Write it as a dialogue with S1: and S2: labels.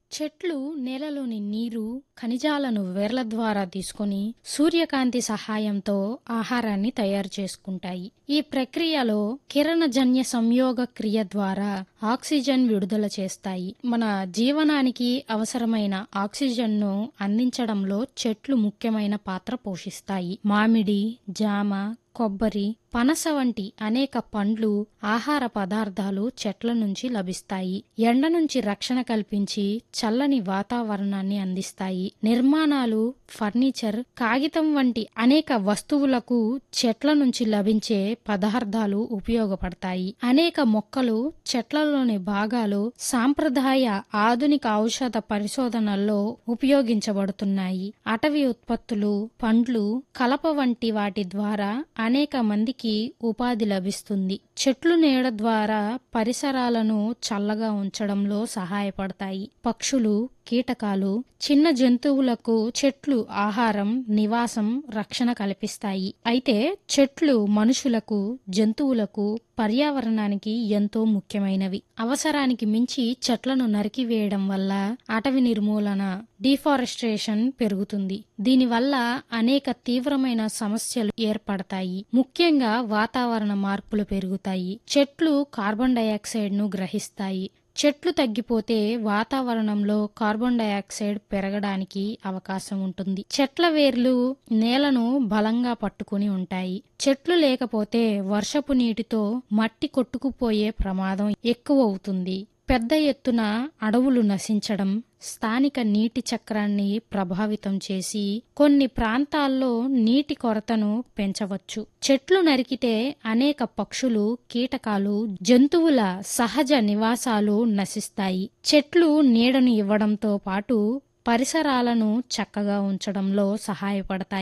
S1: చెట్లు నేలలోని నీరు ఖనిజాలను వేర్ల ద్వారా తీసుకొని సూర్యకాంతి సహాయంతో ఆహారాన్ని తయారు చేసుకుంటాయి ఈ ప్రక్రియలో కిరణజన్య సంయోగ క్రియ ద్వారా ఆక్సిజన్ విడుదల చేస్తాయి మన జీవనానికి అవసరమైన ఆక్సిజన్ను అందించడంలో చెట్లు ముఖ్యమైన పాత్ర పోషిస్తాయి మామిడి జామ కొబ్బరి పనస వంటి అనేక పండ్లు ఆహార పదార్థాలు చెట్ల నుంచి లభిస్తాయి ఎండ నుంచి రక్షణ కల్పించి చల్లని వాతావరణాన్ని అందిస్తాయి నిర్మాణాలు ఫర్నిచర్ కాగితం వంటి అనేక వస్తువులకు చెట్ల నుంచి లభించే పదార్థాలు ఉపయోగపడతాయి అనేక మొక్కలు చెట్లలోని భాగాలు సాంప్రదాయ ఆధునిక ఔషధ పరిశోధనల్లో ఉపయోగించబడుతున్నాయి అటవీ ఉత్పత్తులు పండ్లు కలప వంటి వాటి ద్వారా అనేక మందికి ఉపాధి లభిస్తుంది చెట్లు నీడ ద్వారా పరిసరాలను చల్లగా ఉంచడంలో సహాయపడతాయి పక్షులు కీటకాలు చిన్న జంతువులకు చెట్లు ఆహారం నివాసం రక్షణ కల్పిస్తాయి అయితే చెట్లు మనుషులకు జంతువులకు పర్యావరణానికి ఎంతో ముఖ్యమైనవి అవసరానికి మించి చెట్లను నరికివేయడం వల్ల అటవీ నిర్మూలన డిఫారెస్ట్రేషన్ పెరుగుతుంది దీనివల్ల అనేక తీవ్రమైన సమస్యలు ఏర్పడతాయి ముఖ్యంగా వాతావరణ మార్పులు పెరుగుతాయి చెట్లు కార్బన్ డయాక్సైడ్ ను గ్రహిస్తాయి చెట్లు తగ్గిపోతే వాతావరణంలో కార్బన్ డయాక్సైడ్ పెరగడానికి అవకాశం ఉంటుంది చెట్ల వేర్లు నేలను బలంగా పట్టుకుని ఉంటాయి చెట్లు లేకపోతే వర్షపు నీటితో మట్టి కొట్టుకుపోయే ప్రమాదం ఎక్కువ అవుతుంది పెద్ద ఎత్తున అడవులు నశించడం స్థానిక నీటి చక్రాన్ని ప్రభావితం చేసి కొన్ని ప్రాంతాల్లో నీటి కొరతను పెంచవచ్చు చెట్లు నరికితే అనేక పక్షులు కీటకాలు జంతువుల సహజ నివాసాలు నశిస్తాయి చెట్లు నీడను ఇవ్వడంతో పాటు పరిసరాలను చక్కగా ఉంచడంలో సహాయపడతాయి